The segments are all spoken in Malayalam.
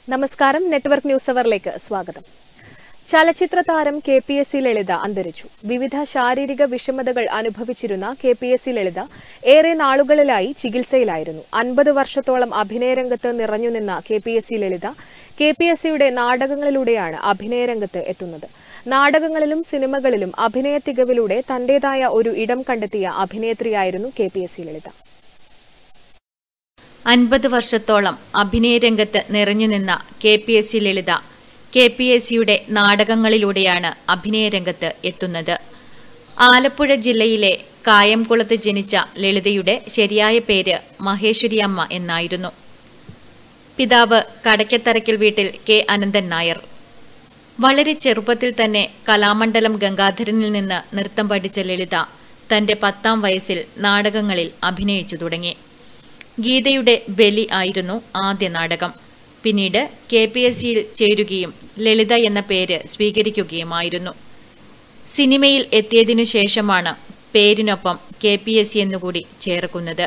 നമസ്കാരം നെറ്റ്വർക്ക് ന്യൂസ് അവറിലേക്ക് സ്വാഗതം ചലച്ചിത്ര താരം K P S C Lalitha അന്തരിച്ചു വിവിധ ശാരീരിക വിഷമതകൾ അനുഭവിച്ചിരുന്ന K P S C Lalitha ഏറെ നാളുകളിലായി ചികിത്സയിലായിരുന്നു അൻപത് വർഷത്തോളം അഭിനയരംഗത്ത് നിറഞ്ഞുനിന്ന K P S C Lalitha K P S സിയുടെ നാടകങ്ങളിലൂടെയാണ് അഭിനയരംഗത്ത് എത്തുന്നത് നാടകങ്ങളിലും സിനിമകളിലും അഭിനയ തികവിലൂടെ തന്റേതായ ഒരു ഇടം കണ്ടെത്തിയ അഭിനേത്രിയായിരുന്നു K P S C Lalitha അൻപത് വർഷത്തോളം അഭിനയരംഗത്ത് നിറഞ്ഞുനിന്ന K P S C Lalitha K P S സിയുടെ നാടകങ്ങളിലൂടെയാണ് അഭിനയരംഗത്ത് എത്തുന്നത് ആലപ്പുഴ ജില്ലയിലെ കായംകുളത്ത് ജനിച്ച ലളിതയുടെ ശരിയായ പേര് മഹേശ്വരി അമ്മ എന്നായിരുന്നു പിതാവ് കടയ്ക്കത്തറയ്ക്കൽ വീട്ടിൽ കെ അനന്തൻ നായർ വളരെ ചെറുപ്പത്തിൽ തന്നെ കലാമണ്ഡലം ഗംഗാധരനിൽ നിന്ന് നൃത്തം പഠിച്ച ലളിത തന്റെ പത്താം വയസ്സിൽ നാടകങ്ങളിൽ അഭിനയിച്ചു തുടങ്ങി ഗീതയുടെ ബലി ആയിരുന്നു ആദ്യ നാടകം പിന്നീട് കെ പി എസ് സിയിൽ ചേരുകയും ലളിത എന്ന പേര് സ്വീകരിക്കുകയുമായിരുന്നു സിനിമയിൽ എത്തിയതിനു ശേഷമാണ് പേരിനൊപ്പം കെ പി എസ് സി എന്നുകൂടി ചേർക്കുന്നത്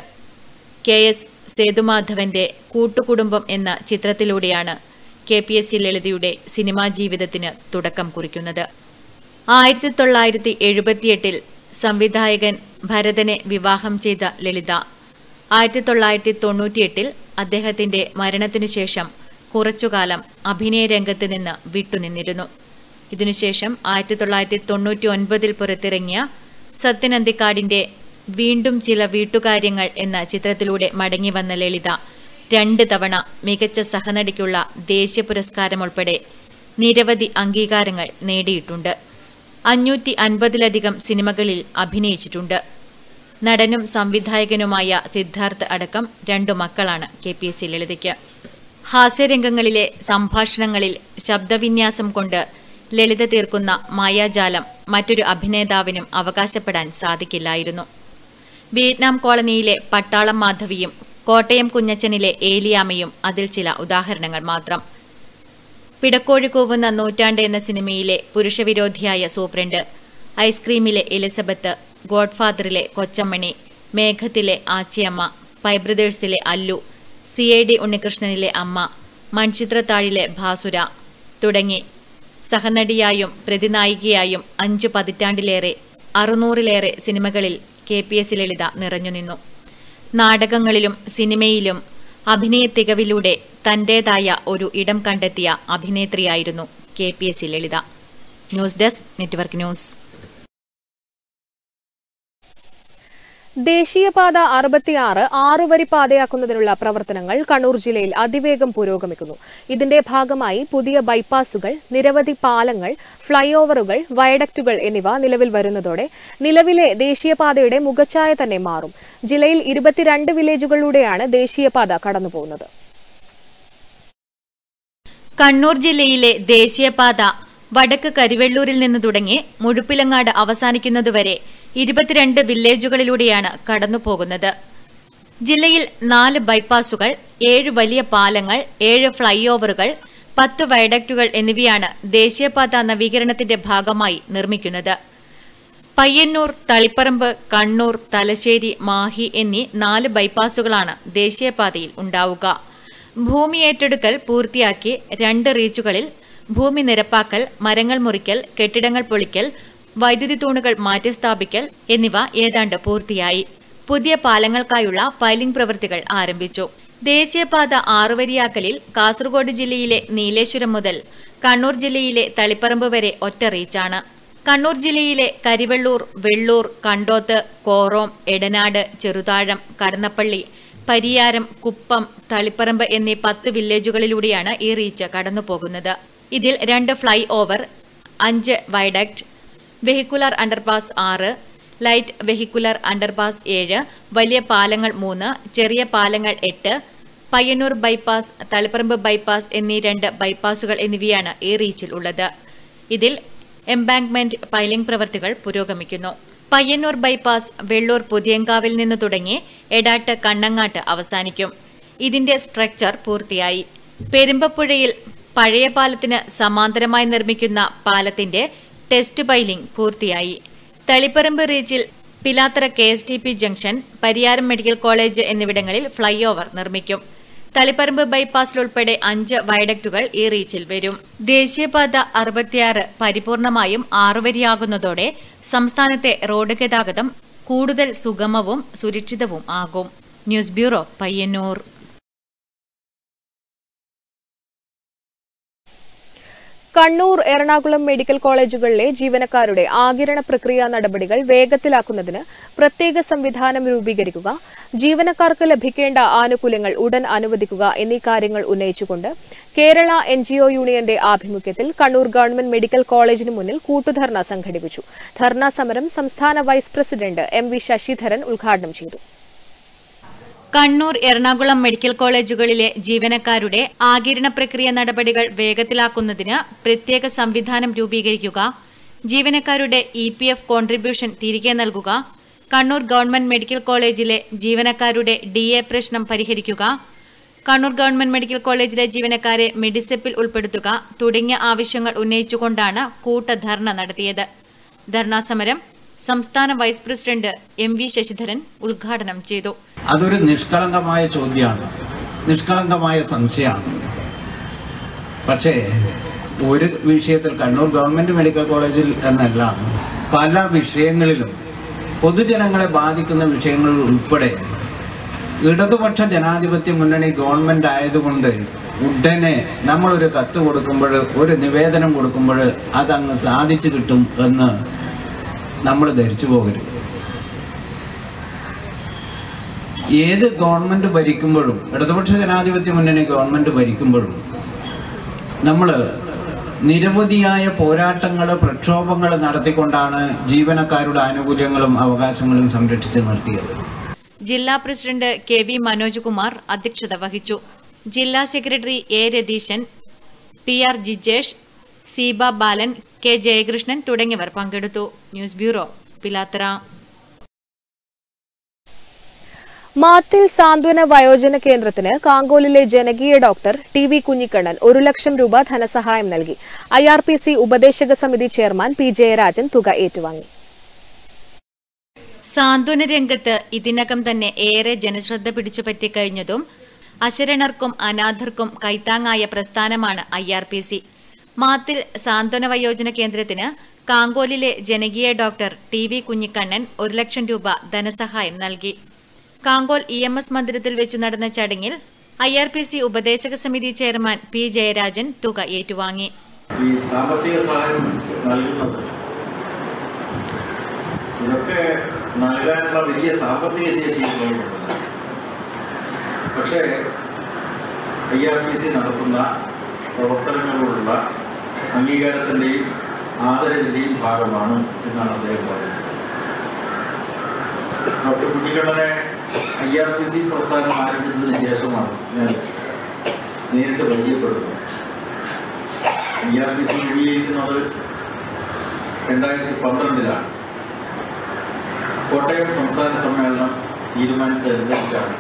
കെ എസ് സേതുമാധവന്റെ കൂട്ടുകുടുംബം എന്ന ചിത്രത്തിലൂടെയാണ് കെ പി എസ് സി ലളിതയുടെ സിനിമാ ജീവിതത്തിന് തുടക്കം കുറിക്കുന്നത് ആയിരത്തി തൊള്ളായിരത്തി എഴുപത്തിയെട്ടിൽ സംവിധായകൻ ഭരതനെ വിവാഹം ചെയ്ത ലളിത ആയിരത്തി തൊള്ളായിരത്തി തൊണ്ണൂറ്റിയെട്ടിൽ അദ്ദേഹത്തിന്റെ മരണത്തിനു ശേഷം കുറച്ചുകാലം അഭിനയ രംഗത്ത് നിന്ന് വിട്ടുനിന്നിരുന്നു ഇതിനുശേഷം ആയിരത്തി തൊള്ളായിരത്തി തൊണ്ണൂറ്റി ഒൻപതിൽ പുറത്തിറങ്ങിയ സത്യനന്ദിക്കാടിന്റെ വീണ്ടും ചില വീട്ടുകാര്യങ്ങൾ എന്ന ചിത്രത്തിലൂടെ മടങ്ങി വന്ന ലളിത രണ്ട് തവണ മികച്ച സഹനടിക്കുള്ള ദേശീയ പുരസ്കാരം ഉൾപ്പെടെ നിരവധി അംഗീകാരങ്ങൾ നേടിയിട്ടുണ്ട് അഞ്ഞൂറ്റി അൻപതിലധികം സിനിമകളിൽ അഭിനയിച്ചിട്ടുണ്ട് നടനും സംവിധായകനുമായ സിദ്ധാർത്ഥ് അടക്കം രണ്ടു മക്കളാണ് കെ പി എസ് സി ലളിതയ്ക്ക് ഹാസ്യരംഗങ്ങളിലെ സംഭാഷണങ്ങളിൽ ശബ്ദവിന്യാസം കൊണ്ട് ലളിത തീർക്കുന്ന മായാജാലം മറ്റൊരു അഭിനേതാവിനും അവകാശപ്പെടാൻ സാധിക്കില്ലായിരുന്നു വിയറ്റ്നാം കോളനിയിലെ പട്ടാളം മാധവിയും കോട്ടയം കുഞ്ഞച്ചനിലെ ഏലിയാമയും അതിൽ ചില ഉദാഹരണങ്ങൾ മാത്രം പിടക്കോഴി കൂവുന്ന നൂറ്റാണ്ട് എന്ന സിനിമയിലെ പുരുഷവിരോധിയായ സൂപ്രണ്ട് ഐസ്ക്രീമിലെ എലിസബത്ത് ഗോഡ്ഫാദറിലെ കൊച്ചമ്മണി മേഘത്തിലെ ആച്ചിയമ്മ പൈബ്രദേഴ്സിലെ അല്ലു സി ഐ ഡി ഉണ്ണികൃഷ്ണനിലെ അമ്മ മൺചിത്രത്താഴിലെ ഭാസുര തുടങ്ങി സഹനടിയായും പ്രതിനായികയായും അഞ്ചു പതിറ്റാണ്ടിലേറെ അറുന്നൂറിലേറെ സിനിമകളിൽ കെ പി എസ് ലളിത നിറഞ്ഞുനിന്നു നാടകങ്ങളിലും സിനിമയിലും അഭിനയ തികവിലൂടെ തന്റേതായ ഒരു ഇടം കണ്ടെത്തിയ അഭിനേത്രിയായിരുന്നു K P S C Lalitha news desk network news ദേശീയപാത അറുപത്തിയാറ് ആറുവരി പാതയാക്കുന്നതിനുള്ള പ്രവർത്തനങ്ങൾ കണ്ണൂർ ജില്ലയിൽ അതിവേഗം പുരോഗമിക്കുന്നു ഇതിന്റെ ഭാഗമായി പുതിയ ബൈപ്പാസുകൾ നിരവധി പാലങ്ങൾ ഫ്ളൈ ഓവറുകൾ വയഡക്റ്റുകൾ എന്നിവ നിലവിൽ വരുന്നതോടെ നിലവിലെ ദേശീയപാതയുടെ മുഖച്ഛായ തന്നെ മാറും ജില്ലയിൽ ഇരുപത്തിരണ്ട് വില്ലേജുകളിലൂടെയാണ് ദേശീയപാത കടന്നുപോകുന്നത് കണ്ണൂർ ജില്ലയിലെ ദേശീയപാത വടക്ക് കരിവെള്ളൂരിൽ നിന്ന് തുടങ്ങി മുഴുപ്പിലങ്ങാട് അവസാനിക്കുന്നതുവരെ ഇരുപത്തിരണ്ട് വില്ലേജുകളിലൂടെയാണ് കടന്നുപോകുന്നത് ജില്ലയിൽ നാല് ബൈപ്പാസുകൾ ഏഴ് വലിയ പാലങ്ങൾ ഏഴ് ഫ്ളൈ ഓവറുകൾ പത്ത് വയഡക്റ്റുകൾ എന്നിവയാണ് ദേശീയപാത നവീകരണത്തിന്റെ ഭാഗമായി നിർമ്മിക്കുന്നത് പയ്യന്നൂർ തളിപ്പറമ്പ് കണ്ണൂർ തലശ്ശേരി മാഹി എന്നീ നാല് ബൈപ്പാസുകളാണ് ദേശീയപാതയിൽ ഉണ്ടാവുക ഭൂമി ഏറ്റെടുക്കൽ പൂർത്തിയാക്കി രണ്ട് റീച്ചുകളിൽ ഭൂമി നിരപ്പാക്കൽ മരങ്ങൾ മുറിക്കൽ കെട്ടിടങ്ങൾ പൊളിക്കൽ വൈദ്യുതി തൂണുകൾ മാറ്റിസ്ഥാപിക്കൽ എന്നിവ ഏതാണ്ട് പൂർത്തിയായി പുതിയ പാലങ്ങൾക്കായുള്ള ഫയലിംഗ് പ്രവൃത്തികൾ ആരംഭിച്ചു ദേശീയപാത ആറുവരിയാക്കലിൽ കാസർഗോഡ് ജില്ലയിലെ നീലേശ്വരം മുതൽ കണ്ണൂർ ജില്ലയിലെ തളിപ്പറമ്പ് വരെ ഒറ്റ റീച്ചാണ് കണ്ണൂർ ജില്ലയിലെ കരിവെള്ളൂർ വെള്ളൂർ കണ്ടോത്ത് കോറോം എടനാട് ചെറുതാഴം കടന്നപ്പള്ളി പരിയാരം കുപ്പം തളിപ്പറമ്പ് എന്നീ പത്ത് വില്ലേജുകളിലൂടെയാണ് ഈ റീച്ച് കടന്നുപോകുന്നത് ഇതിൽ രണ്ട് ഫ്ലൈ ഓവർ അഞ്ച് വൈഡക്റ്റ് വെഹിക്കുലർ അണ്ടർപാസ് ആറ് ലൈറ്റ് വെഹിക്കുലർ അണ്ടർപാസ് ഏഴ് വലിയ പാലങ്ങൾ മൂന്ന് ചെറിയ പാലങ്ങൾ എട്ട് പയ്യന്നൂർ ബൈപ്പാസ് തളിപ്പറമ്പ് ബൈപ്പാസ് എന്നീ രണ്ട് ബൈപ്പാസുകൾ എന്നിവയാണ് ഈ റീച്ചിൽ ഉള്ളത് ഇതിൽ എംബാങ്ക്മെന്റ് പൈലിംഗ് പ്രവൃത്തികൾ പുരോഗമിക്കുന്നു പയ്യന്നൂർ ബൈപ്പാസ് വെള്ളൂർ പുതിയങ്കാവിൽ നിന്ന് തുടങ്ങി എടാട്ട് കണ്ണങ്ങാട്ട് അവസാനിക്കും ഇതിന്റെ സ്ട്രക്ചർ പൂർത്തിയായി പെരുമ്പപ്പുഴയിൽ പഴയ പാലത്തിന് സമാന്തരമായി നിർമ്മിക്കുന്ന പാലത്തിന്റെ ടെസ്റ്റ് പൈലിംഗ് പൂർത്തിയായി തളിപ്പറമ്പ് റീച്ചിൽ Pilathara K S T P junction Pariyaram medical college എന്നിവിടങ്ങളിൽ ഫ്ളൈ ഓവർ നിർമ്മിക്കും തളിപ്പറമ്പ് ബൈപ്പാസിലുൾപ്പെടെ അഞ്ച് വയഡക്റ്റുകൾ ഈ റീച്ചിൽ വരും ദേശീയപാത അറുപത്തിയാറ് പരിപൂർണമായും ആറുവരിയാകുന്നതോടെ സംസ്ഥാനത്തെ റോഡ് ഗതാഗതം കൂടുതൽ സുഗമവും സുരക്ഷിതവും ആകും news bureau Payyanur Kannur Ernakulam medical കോളേജുകളിലെ ജീവനക്കാരുടെ ആകിരണ പ്രക്രിയ നടപടികൾ വേഗത്തിലാക്കുന്നതിന് പ്രത്യേക സംവിധാനം രൂപീകരിക്കുക ജീവനക്കാർക്ക് ലഭിക്കേണ്ട ആനുകൂല്യങ്ങൾ ഉടൻ അനുവദിക്കുക എന്നീ കാര്യങ്ങൾ ഉന്നയിച്ചുകൊണ്ട് കേരള എൻജിഒ യൂണിയന്റെ ആഭിമുഖ്യത്തിൽ കണ്ണൂർ ഗവൺമെന്റ് മെഡിക്കൽ കോളേജിന് മുന്നിൽ കൂട്ടുധർണ സംഘടിപ്പിച്ചു ധർണാ സമരം സംസ്ഥാന vice president M V Sasidharan ഉദ്ഘാടനം ചെയ്തു കണ്ണൂർ എറണാകുളം മെഡിക്കൽ കോളേജുകളിലെ ജീവനക്കാരുടെ ആകിരണ പ്രക്രിയ നടപടികൾ വേഗത്തിലാക്കുന്നതിന് പ്രത്യേക സംവിധാനം രൂപീകരിക്കുക ജീവനക്കാരുടെ ഇ പി എഫ് കോൺട്രിബ്യൂഷൻ തിരികെ നൽകുക കണ്ണൂർ ഗവൺമെന്റ് മെഡിക്കൽ കോളേജിലെ ജീവനക്കാരുടെ ഡി എ പ്രശ്നം പരിഹരിക്കുക കണ്ണൂർ ഗവൺമെന്റ് മെഡിക്കൽ കോളേജിലെ ജീവനക്കാരെ മെഡിസെപ്പിൽ ഉൾപ്പെടുത്തുക തുടങ്ങിയ ആവശ്യങ്ങൾ ഉന്നയിച്ചുകൊണ്ടാണ് കൂട്ടധർണ നടത്തിയത് ധർണാ സമരം സംസ്ഥാന vice president M V Sasidharan ഉദ്ഘാടനം ചെയ്തു അതൊരു നിഷ്കളങ്കമായ ചോദ്യമാണ് നിഷ്കളങ്കമായ സംശയമാണ് പക്ഷേ ഒരു വിഷയത്തിൽ കണ്ണൂർ ഗവൺമെന്റ് മെഡിക്കൽ കോളേജിൽ എന്നല്ല പല വിഷയങ്ങളിലും പൊതുജനങ്ങളെ ബാധിക്കുന്ന വിഷയങ്ങളിൽ ഉൾപ്പെടെ ഇടതുപക്ഷ ജനാധിപത്യ മുന്നണി ഗവൺമെന്റ് ആയതുകൊണ്ട് ഉടനെ നമ്മളൊരു കത്ത് കൊടുക്കുമ്പോൾ ഒരു നിവേദനം കൊടുക്കുമ്പോൾ അതങ്ങ് സാധിച്ചു കിട്ടും എന്ന് നമ്മൾ ധരിച്ചു പോകരുത് ഏത് ഗവൺമെന്റ് ഭരിക്കുമ്പോഴും ഇടതുപക്ഷ ജനാധിപത്യ മുന്നണി ഗവൺമെന്റ് ഭരിക്കുമ്പോഴും നമ്മൾ നിരവധിയായ പോരാട്ടങ്ങൾ പ്രക്ഷോഭങ്ങൾ നടത്തിക്കൊണ്ടാണ് ജീവനക്കാരുടെ ആനുകൂല്യങ്ങളും അവകാശങ്ങളും സംരക്ഷിച്ച് നിർത്തിയത് ജില്ലാ president K V Manoj Kumar അധ്യക്ഷത വഹിച്ചു ജില്ലാ secretary A Ratheesan P R Jijesh Seeba Balan K Jayakrishnan തുടങ്ങിയവർ പങ്കെടുത്തു ന്യൂസ് ബ്യൂറോ പിലാത്തറ മാത്തിൽ സാന്ത്വന വയോജന കേന്ദ്രത്തിന് കാങ്കോലിലെ ജനകീയ ഡോക്ടർ ടി വി കുഞ്ഞിക്കണ്ണൻ ഒരു ലക്ഷം രൂപ ധനസഹായം നൽകി ഐ ആർ പി സി ഉപദേശക സമിതി ചെയർമാൻ പി ജയരാജൻ തുക ഏറ്റുവാങ്ങി സാന്ത്വന രംഗത്ത് ഇതിനകം തന്നെ ഏറെ ജനശ്രദ്ധ പിടിച്ചുപറ്റി കഴിഞ്ഞതും അശരണർക്കും അനാഥർക്കും കൈത്താങ്ങായ പ്രസ്ഥാനമാണ് I R P C Mathil സാന്ത്വന വയോജന കേന്ദ്രത്തിന് കാങ്കോലിലെ ജനകീയ ഡോക്ടർ ടി വി കുഞ്ഞിക്കണ്ണൻ ഒരു ലക്ഷം രൂപ ധനസഹായം നൽകി കാങ്കോൽ ഇ എം എസ് മന്ദിരത്തിൽ വെച്ച് നടന്ന ചടങ്ങിൽ ഐ ആർ പി സി ഉപദേശക സമിതി ചെയർമാൻ പി ജയരാജൻ തുക ഏറ്റുവാങ്ങി ഈ സാമ്പത്തിക സഹായം നൽകുന്നത് ഇതൊക്കെ നൽകാനുള്ള വലിയ സാമ്പത്തിക ശേഷി ഇപ്പോഴുണ്ട് പക്ഷേ ഐ ആർ പി സി നടത്തുന്ന പ്രവർത്തനങ്ങളോടുള്ള അംഗീകാരത്തിൻ്റെയും ആദരവിൻ്റെയും ഭാഗമാണ് എന്നാണ് അദ്ദേഹം പറയുന്നത് ഡോക്ടർ കുഞ്ഞിക്കണ്ണനെ ഐ ആർ പി സി പ്രസ്ഥാനം ആരംഭിച്ചതിന് ശേഷമാണ് ഞാൻ നേരിട്ട് പരിചയപ്പെടുന്നത് ഐ ആർ പി സി രൂപീകരിക്കുന്നത് രണ്ടായിരത്തി പന്ത്രണ്ടിലാണ് കോട്ടയം സംസ്ഥാന സമ്മേളനം തീരുമാനിച്ചതനുസരിച്ചാണ്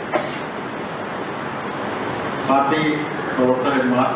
പാർട്ടി പ്രവർത്തകന്മാർ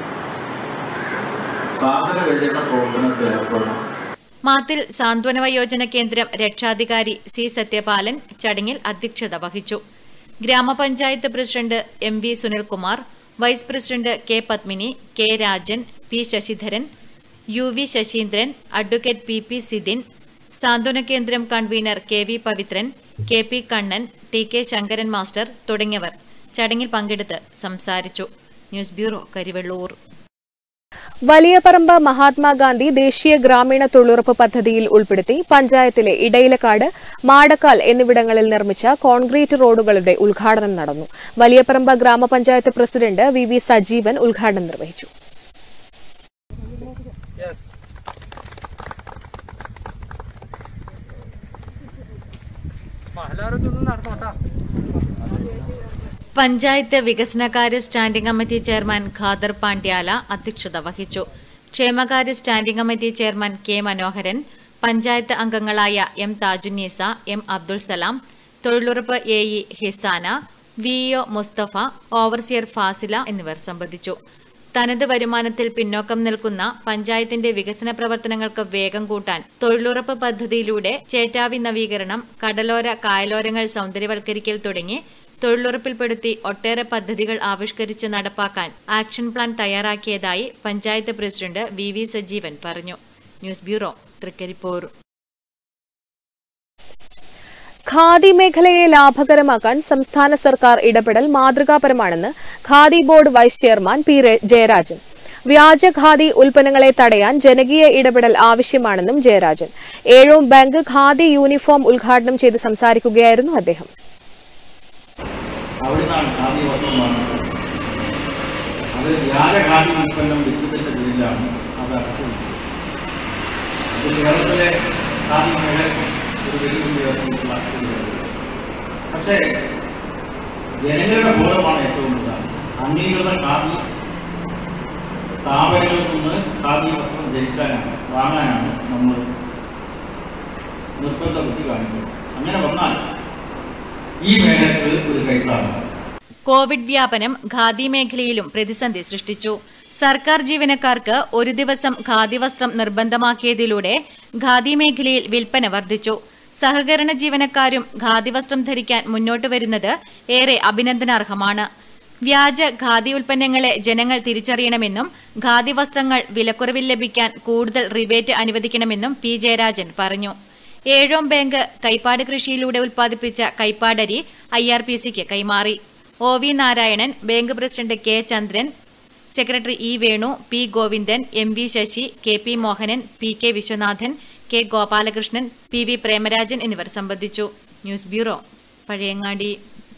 സാധന വ്യചരണ പ്രവർത്തനത്തിൽ ഏർപ്പെടണം മാത്തിൽ സാന്ത്വന വയോജന കേന്ദ്രം രക്ഷാധികാരി സി സത്യപാലൻ ചടങ്ങിൽ അധ്യക്ഷത വഹിച്ചു ഗ്രാമപഞ്ചായത്ത് president M V Sunilkumar vice president K Padmini K Rajan P Sasidharan U V Sasindran advocate P P Sidhin സാന്ത്വന കേന്ദ്രം convener K V Pavithran K P Kannan T K Sankaran master തുടങ്ങിയവർ ചടങ്ങിൽ പങ്കെടുത്ത് സംസാരിച്ചു ന്യൂസ് ബ്യൂറോ കരിവെള്ളൂർ വലിയപറമ്പ് മഹാത്മാഗാന്ധി ദേശീയ ഗ്രാമീണ തൊഴിലുറപ്പ് പദ്ധതിയിൽ ഉൾപ്പെടുത്തി പഞ്ചായത്തിലെ ഇടയിലക്കാട് മാടക്കാൽ എന്നിവിടങ്ങളിൽ നിർമ്മിച്ച കോൺക്രീറ്റ് റോഡുകളുടെ ഉദ്ഘാടനം നടന്നു വലിയപറമ്പ് ഗ്രാമപഞ്ചായത്ത് പ്രസിഡന്റ് വി വി സജീവൻ ഉദ്ഘാടനം നിർവഹിച്ചു പഞ്ചായത്ത് വികസനകാര്യ standing committee chairman Khader Pandyala അധ്യക്ഷത വഹിച്ചു ക്ഷേമകാര്യ standing committee chairman K Manoharan panchayat അംഗങ്ങളായ എം താജുന്നീസ എം അബ്ദുൾ സലാം തൊഴിലുറപ്പ് A E Hisana V O Musthafa overseer Fasila എന്നിവർ സംബന്ധിച്ചു തനത് വരുമാനത്തിൽ പിന്നോക്കം നിൽക്കുന്ന പഞ്ചായത്തിന്റെ വികസന പ്രവർത്തനങ്ങൾക്ക് വേഗം കൂട്ടാൻ തൊഴിലുറപ്പ് പദ്ധതിയിലൂടെ ചേറ്റാവി നവീകരണം കടലോര കായലോരങ്ങൾ സൗന്ദര്യവൽക്കരിക്കൽ തുടങ്ങി തൊഴിലുറപ്പിൽപ്പെടുത്തി ഒട്ടേറെ പദ്ധതികൾ ആവിഷ്കരിച്ച് നടപ്പാക്കാൻ ആക്ഷൻ പ്ലാൻ തയ്യാറാക്കിയതായി panchayat president V V Sajeevan പറഞ്ഞു ന്യൂസ് ബ്യൂറോ തൃക്കരിപ്പൂർ ഖാദി മേഖലയെ ലാഭകരമാക്കാൻ സംസ്ഥാന സർക്കാർ ഇടപെടൽ മാതൃകാപരമാണെന്ന് khadi board vice chairman P രെ- ജയരാജൻ വ്യാജ ഖാദി ഉൽപ്പന്നങ്ങളെ തടയാൻ ജനകീയ ഇടപെടൽ ആവശ്യമാണെന്നും ജയരാജൻ ഏഴോം ബാങ്ക് ഖാദി യൂണിഫോം ഉദ്ഘാടനം ചെയ്ത് സംസാരിക്കുകയായിരുന്നു അദ്ദേഹം അവിടുന്നാണ് ഖാദി വസ്ത്രം വാങ്ങുന്നത് അത് വ്യാജ ഖാദി ഉൽപ്പന്നം വിറ്റതിൻ്റെ പേരിലാണ് അത് അടച്ചുകൊടുത്തത് അത് കേരളത്തിലെ ഖാദി മേഖല ഒരു വെല്ലുവിളി ഉയർത്തിയിട്ടുള്ള ഒരു കാര്യമാണ്. പക്ഷേ ജനങ്ങളുടെ ബോധമാണ് ഏറ്റവും പ്രധാനം അംഗീകൃത ഖാദി സ്ഥാപനങ്ങളിൽ നിന്ന് ഖാദി വസ്ത്രം ധരിക്കാനാണ് വാങ്ങാനാണ് നമ്മൾ നിർബന്ധ ബുദ്ധി കാണിക്കുന്നത് അങ്ങനെ വന്നാൽ ഈ മേഖലക്ക് ഒരു കൈത്താങ്ങാണ് കോവിഡ് വ്യാപനം ഖാദി മേഖലയിലും പ്രതിസന്ധി സൃഷ്ടിച്ചു സർക്കാർ ജീവനക്കാർക്ക് ഒരു ദിവസം ഖാദി വസ്ത്രം നിർബന്ധമാക്കിയതിലൂടെ ഖാദി മേഖലയിൽ വിൽപ്പന വർദ്ധിച്ചു സഹകരണ ജീവനക്കാരും ഖാദി വസ്ത്രം ധരിക്കാൻ മുന്നോട്ട് വരുന്നത് ഏറെ അഭിനന്ദനാർഹമാണ് വ്യാജ ഖാദി ഉൽപ്പന്നങ്ങളെ ജനങ്ങൾ തിരിച്ചറിയണമെന്നും ഖാദി വസ്ത്രങ്ങൾ വിലക്കുറവിൽ ലഭിക്കാൻ കൂടുതൽ റിബേറ്റ് അനുവദിക്കണമെന്നും പി ജയരാജൻ പറഞ്ഞു ഏഴോം ബാങ്ക് കൈപ്പാട് കൃഷിയിലൂടെ ഉൽപ്പാദിപ്പിച്ച കൈപ്പാടരി ഐ ആർ പി സിക്ക് കൈമാറി O V Narayanan bank president K Chandran secretary E Venu P Govindan M V Sasi K P Mohanan P K Viswanathan K Gopalakrishnan P V Premarajan എന്നിവർ സംബന്ധിച്ചു news bureau Pazhayangadi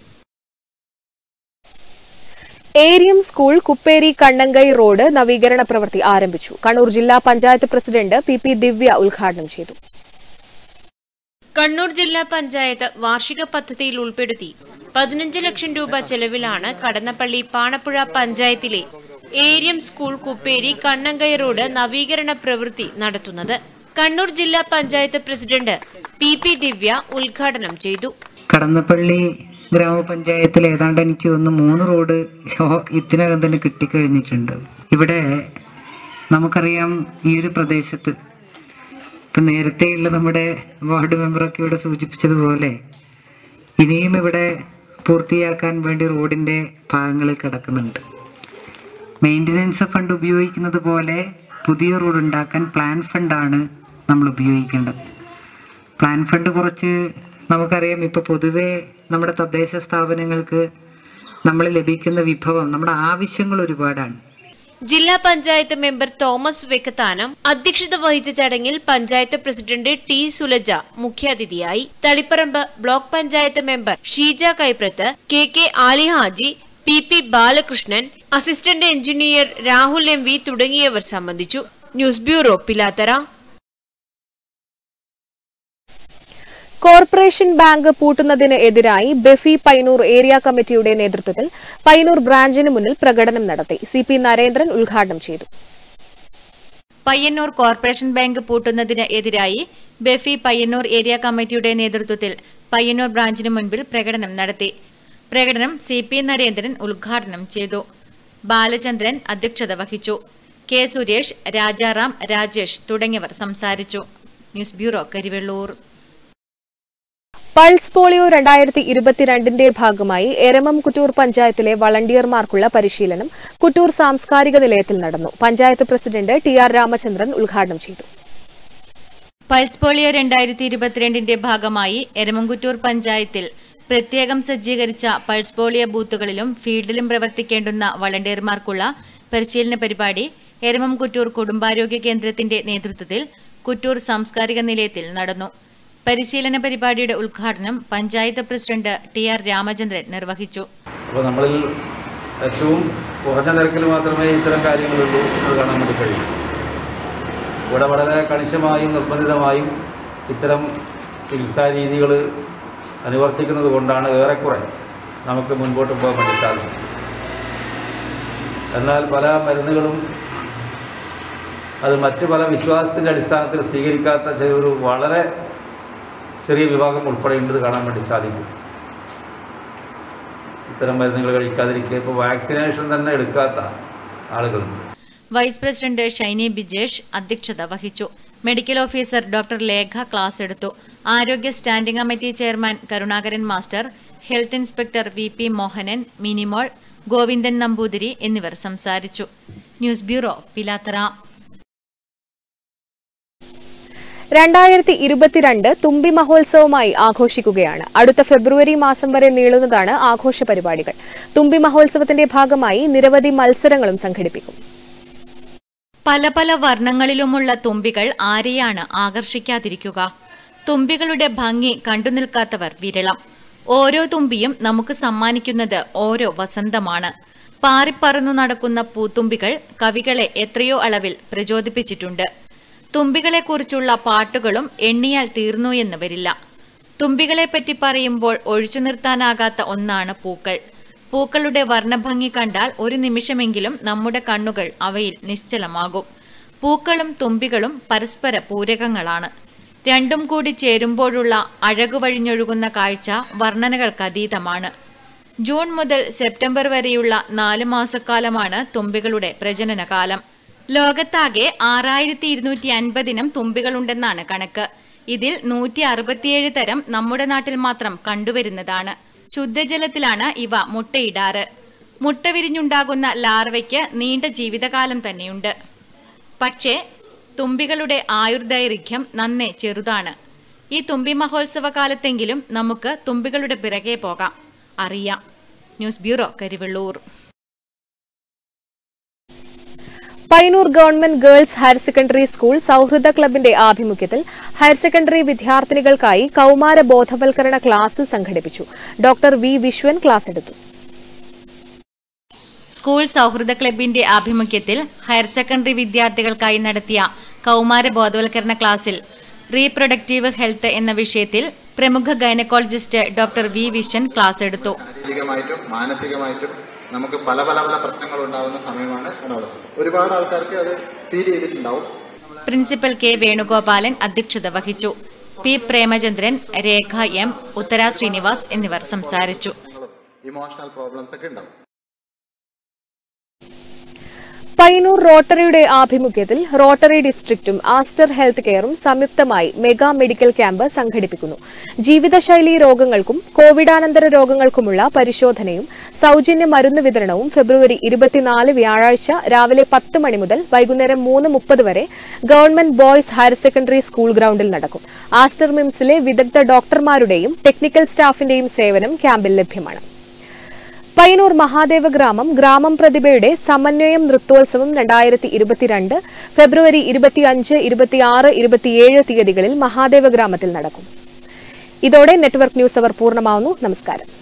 Eriyam school Kupperi Kannankai road നവീകരണ പ്രവൃത്തി ആരംഭിച്ചു കണ്ണൂർ ജില്ലാ panchayat president P P Divya ഉദ്ഘാടനം ചെയ്തു കണ്ണൂർ ജില്ലാ പഞ്ചായത്ത് വാർഷിക പദ്ധതിയിൽ ഉൾപ്പെടുത്തി പതിനഞ്ച് ലക്ഷം രൂപ ചെലവിലാണ് കടന്നപ്പള്ളി പാണപ്പുഴ പഞ്ചായത്തിലെ ഏരിയം സ്കൂൾ കുപ്പേരി കണ്ണങ്കൈ റോഡ് നവീകരണ പ്രവൃത്തി നടത്തുന്നത് കണ്ണൂർ ജില്ലാ panchayat president P P Divya ഉദ്ഘാടനം ചെയ്തു കടന്നപ്പള്ളി ഗ്രാമപഞ്ചായത്തിൽ ഏതാണ്ട് എനിക്ക് ഒന്ന് മൂന്ന് റോഡ് ഹോ- ഇതിനകം തന്നെ കിട്ടിക്കഴിഞ്ഞിട്ടുണ്ട് ഇവിടെ നമുക്കറിയാം ഈ ഒരു പ്രദേശത്ത് ഇപ്പം നേരത്തെയുള്ള നമ്മുടെ വാർഡ് മെമ്പറൊക്കെ ഇവിടെ സൂചിപ്പിച്ചതുപോലെ ഇനിയും ഇവിടെ പൂർത്തിയാക്കാൻ വേണ്ടി റോഡിൻ്റെ ഭാഗങ്ങൾ കിടക്കുന്നുണ്ട് മെയിൻ്റനൻസ് ഫണ്ട് ഉപയോഗിക്കുന്നത് പോലെ പുതിയ റോഡ് ഉണ്ടാക്കാൻ പ്ലാൻ ഫണ്ടാണ് നമ്മൾ ഉപയോഗിക്കേണ്ടത് പ്ലാൻ ഫണ്ട് കുറച്ച് നമുക്കറിയാം ഇപ്പോൾ പൊതുവേ നമ്മുടെ തദ്ദേശ സ്ഥാപനങ്ങൾക്ക് നമ്മൾ ലഭിക്കുന്ന വിഭവം നമ്മുടെ ആവശ്യങ്ങൾ ഒരുപാടാണ് ജില്ലാ പഞ്ചായത്ത് മെമ്പർ തോമസ് വെക്കത്താനം അധ്യക്ഷത വഹിച്ച ചടങ്ങിൽ പഞ്ചായത്ത് പ്രസിഡന്റ് ടി സുലജ മുഖ്യാതിഥിയായി Taliparamba block panchayat member Sheeja Kaiprath K K Ali Haji P P Balakrishnan assistant engineer Rahul M V തുടങ്ങിയവർ സംബന്ധിച്ചു news bureau Pilathara corporation bank പൂട്ടുന്നതിന് എതിരായി ബെഫി പൈനൂർ ഏരിയ കമ്മിറ്റിയുടെ നേതൃത്വത്തിൽ പൈനൂർ ബ്രാഞ്ചിന് മുന്നിൽ പ്രകടനം നടത്തി സി പി നരേന്ദ്രൻ ഉദ്ഘാടനം ചെയ്തു പയ്യന്നൂർ കോർപ്പറേഷൻ ബാങ്ക് പൂട്ടുന്നതിന് എതിരായി ബെഫി പയ്യന്നൂർ ഏരിയ കമ്മിറ്റിയുടെ നേതൃത്വത്തിൽ പയ്യന്നൂർ ബ്രാഞ്ചിന് മുൻപിൽ പ്രകടനം നടത്തി പ്രകടനം സി പി നരേന്ദ്രൻ ഉദ്ഘാടനം ചെയ്തു ബാലചന്ദ്രൻ അധ്യക്ഷത വഹിച്ചു കെ സുരേഷ് രാജാറാം രാജേഷ് തുടങ്ങിയവർ സംസാരിച്ചു news bureau Karivellur pulse polio രണ്ടായിരത്തി ഇരുപത്തിരണ്ടിന്റെ ഭാഗമായി എരമം കുറ്റൂർ പഞ്ചായത്തിലെ വളണ്ടിയർമാർക്കുള്ള പരിശീലനം കുറ്റൂർ സാംസ്കാരിക നിലയത്തിൽ നടന്നു panchayat president T R Ramachandran ഉദ്ഘാടനം ചെയ്തു പൾസ് പോളിയോ രണ്ടായിരത്തി ഇരുപത്തിരണ്ടിന്റെ ഭാഗമായി എരമംകുറ്റൂർ പഞ്ചായത്തിൽ പ്രത്യേകം സജ്ജീകരിച്ച പൾസ് പോളിയോ ബൂത്തുകളിലും ഫീൽഡിലും പ്രവർത്തിക്കേണ്ടുന്ന വളണ്ടിയർമാർക്കുള്ള പരിശീലന പരിപാടി എരമംകുറ്റൂർ കുടുംബാരോഗ്യ കേന്ദ്രത്തിന്റെ നേതൃത്വത്തിൽ കുറ്റൂർ സാംസ്കാരിക നിലയത്തിൽ നടന്നു പരിശീലന പരിപാടിയുടെ ഉദ്ഘാടനം panchayat president T R Ramachandran നിർവഹിച്ചു അപ്പോൾ നമ്മളിൽ ഏറ്റവും കുറഞ്ഞ നിരക്കിൽ മാത്രമേ ഇത്തരം കാര്യങ്ങളുള്ളൂ എന്ന് കാണാൻ വേണ്ടി കഴിയും ഇവിടെ വളരെ കണിശമായും നിർബന്ധിതമായും ഇത്തരം ചികിത്സാ രീതികൾ അനുവർത്തിക്കുന്നത് കൊണ്ടാണ് ഏറെക്കുറെ നമുക്ക് മുൻപോട്ട് പോകാൻ വേണ്ടി സാധിക്കും എന്നാൽ പല മരുന്നുകളും അത് മറ്റു പല വിശ്വാസത്തിൻ്റെ അടിസ്ഥാനത്തിൽ സ്വീകരിക്കാത്ത ചില ഒരു വളരെ ചെറിയ വിഭാഗം ഉൾപ്പെടെയുള്ളത് കാണാൻ വേണ്ടി സാധിക്കും ഇത്തരം മരുന്നുകൾ കഴിക്കാതിരിക്കുക ഇപ്പോൾ വാക്സിനേഷൻ തന്നെ എടുക്കാത്ത ആളുകളുണ്ട് വൈസ് പ്രസിഡന്റ് ഷൈനി ബിജേഷ് അധ്യക്ഷത വഹിച്ചു medical officer doctor Lekha class എടുത്തു ആരോഗ്യ standing committee chairman Karunakaran master health inspector V P Mohanan Minimol Govindan Namboothiri എന്നിവർ സംസാരിച്ചു ന്യൂസ് ബ്യൂറോ പിലാത്തറ രണ്ടായിരത്തി ഇരുപത്തിരണ്ട് തുമ്പി മഹോത്സവമായി ആഘോഷിക്കുകയാണ് അടുത്ത ഫെബ്രുവരി മാസം വരെ നീളുന്നതാണ് ആഘോഷ പരിപാടികൾ തുമ്പി മഹോത്സവത്തിന്റെ ഭാഗമായി നിരവധി മത്സരങ്ങളും സംഘടിപ്പിക്കും പല പല വർണ്ണങ്ങളിലുമുള്ള തുമ്പികൾ ആരെയാണ് ആകർഷിക്കാതിരിക്കുക തുമ്പികളുടെ ഭംഗി കണ്ടു നിൽക്കാത്തവർ വിരളം ഓരോ തുമ്പിയും നമുക്ക് സമ്മാനിക്കുന്നത് ഓരോ വസന്തമാണ് പാറിപ്പറന്നു നടക്കുന്ന പൂത്തുമ്പികൾ കവികളെ എത്രയോ അളവിൽ പ്രചോദിപ്പിച്ചിട്ടുണ്ട് തുമ്പികളെക്കുറിച്ചുള്ള പാട്ടുകളും എണ്ണിയാൽ തീർന്നു എന്ന് വരില്ല തുമ്പികളെപ്പറ്റി പറയുമ്പോൾ ഒഴിച്ചു നിർത്താനാകാത്ത ഒന്നാണ് പൂക്കൾ പൂക്കളുടെ വർണ്ണഭംഗി കണ്ടാൽ ഒരു നിമിഷമെങ്കിലും നമ്മുടെ കണ്ണുകൾ അവയിൽ നിശ്ചലമാകും പൂക്കളും തുമ്പികളും പരസ്പര പൂരകങ്ങളാണ് രണ്ടും കൂടി ചേരുമ്പോഴുള്ള അഴകുവഴിഞ്ഞൊഴുകുന്ന കാഴ്ച വർണ്ണനകൾക്കതീതമാണ് ജൂൺ മുതൽ സെപ്റ്റംബർ വരെയുള്ള നാല് മാസക്കാലമാണ് തുമ്പികളുടെ പ്രജനനകാലം ലോകത്താകെ ആറായിരത്തി ഇരുന്നൂറ്റി അൻപതിനം തുമ്പികളുണ്ടെന്നാണ് കണക്ക് ഇതിൽ നൂറ്റി അറുപത്തിയേഴ് തരം നമ്മുടെ നാട്ടിൽ മാത്രം കണ്ടുവരുന്നതാണ് ശുദ്ധജലത്തിലാണ് ഇവ മുട്ടയിടാറ് മുട്ട വിരിഞ്ഞുണ്ടാകുന്ന ലാർവയ്ക്ക് നീണ്ട ജീവിതകാലം തന്നെയുണ്ട് പക്ഷേ തുമ്പികളുടെ ആയുർദൈർഘ്യം നന്നേ ചെറുതാണ് ഈ തുമ്പി മഹോത്സവ കാലത്തെങ്കിലും നമുക്ക് തുമ്പികളുടെ പിറകെ പോകാം അറിയാം news bureau Karivellur Payyanur government girls higher secondary school സൗഹൃദ ക്ലബിന്റെ ആഭിമുഖ്യത്തിൽ ഹയർ സെക്കൻഡറി വിദ്യാർത്ഥിനികൾക്കായി കൌമാര ബോധവൽക്കരണ ക്ലാസ് സംഘടിപ്പിച്ചു ഡോക്ടർ വി വിശ്വൻ ക്ലാസ് എടുത്തു സ്കൂൾ സൗഹൃദ ക്ലബിന്റെ ആഭിമുഖ്യത്തിൽ ഹയർ സെക്കൻഡറി വിദ്യാർത്ഥികൾക്കായി നടത്തിയ കൗമാര ബോധവൽക്കരണ ക്ലാസ്സിൽ റീപ്രൊഡക്റ്റീവ് ഹെൽത്ത് എന്ന വിഷയത്തിൽ പ്രമുഖ gynaecologist doctor V Viswan class എടുത്തു ശാരീരികമായിട്ടും മാനസികമായിട്ടും നമുക്ക് പല പല പല പ്രശ്നങ്ങൾ ഉണ്ടാവുന്ന സമയമാണ് എന്നുള്ളത് ഒരുപാട് ആൾക്കാർക്ക് അത് ഫീൽ ചെയ്തിട്ടുണ്ടാവും പ്രിൻസിപ്പൽ കെ വേണുഗോപാലൻ അധ്യക്ഷത വഹിച്ചു പി പ്രേമചന്ദ്രൻ രേഖ എം ഉത്തര ശ്രീനിവാസ് എന്നിവർ സംസാരിച്ചു ഇമോഷണൽ പ്രോബ്ലംസ് ഒക്കെ ഉണ്ടാവും പയ്യന്നൂർ റോട്ടറിയുടെ ആഭിമുഖ്യത്തിൽ റോട്ടറി ഡിസ്ട്രിക്റ്റും ആസ്റ്റർ ഹെൽത്ത് കെയറും സംയുക്തമായി മെഗാ മെഡിക്കൽ ക്യാമ്പ് സംഘടിപ്പിക്കുന്നു ജീവിതശൈലി രോഗങ്ങൾക്കും കോവിഡാനന്തര രോഗങ്ങൾക്കുമുള്ള പരിശോധനയും സൌജന്യ മരുന്ന് വിതരണവും ഫെബ്രുവരി ഇരുപത്തിനാല് വ്യാഴാഴ്ച രാവിലെ പത്ത് മണി മുതൽ വൈകുന്നേരം മൂന്ന് മുപ്പത് വരെ government boys higher secondary school ഗ്രൌണ്ടിൽ നടക്കും ആസ്റ്റർ മിംസിലെ വിദഗ്ധ ഡോക്ടർമാരുടെയും ടെക്നിക്കൽ സ്റ്റാഫിന്റെയും സേവനം ക്യാമ്പിൽ ലഭ്യമാണ് പയ്യന്നൂർ മഹാദേവ ഗ്രാമം ഗ്രാമം പ്രതിഭയുടെ സമന്വയം നൃത്തോത്സവം രണ്ടായിരത്തി ഇരുപത്തിരണ്ട് ഫെബ്രുവരി ഇരുപത്തിയഞ്ച് ഇരുപത്തിയാറ് ഇരുപത്തിയേഴ് തീയതികളിൽ മഹാദേവ ഗ്രാമത്തിൽ നടക്കും ഇതോടെ നെറ്റ്വർക്ക് ന്യൂസ് അവർ പൂർണ്ണമാവുന്നു നമസ്കാരം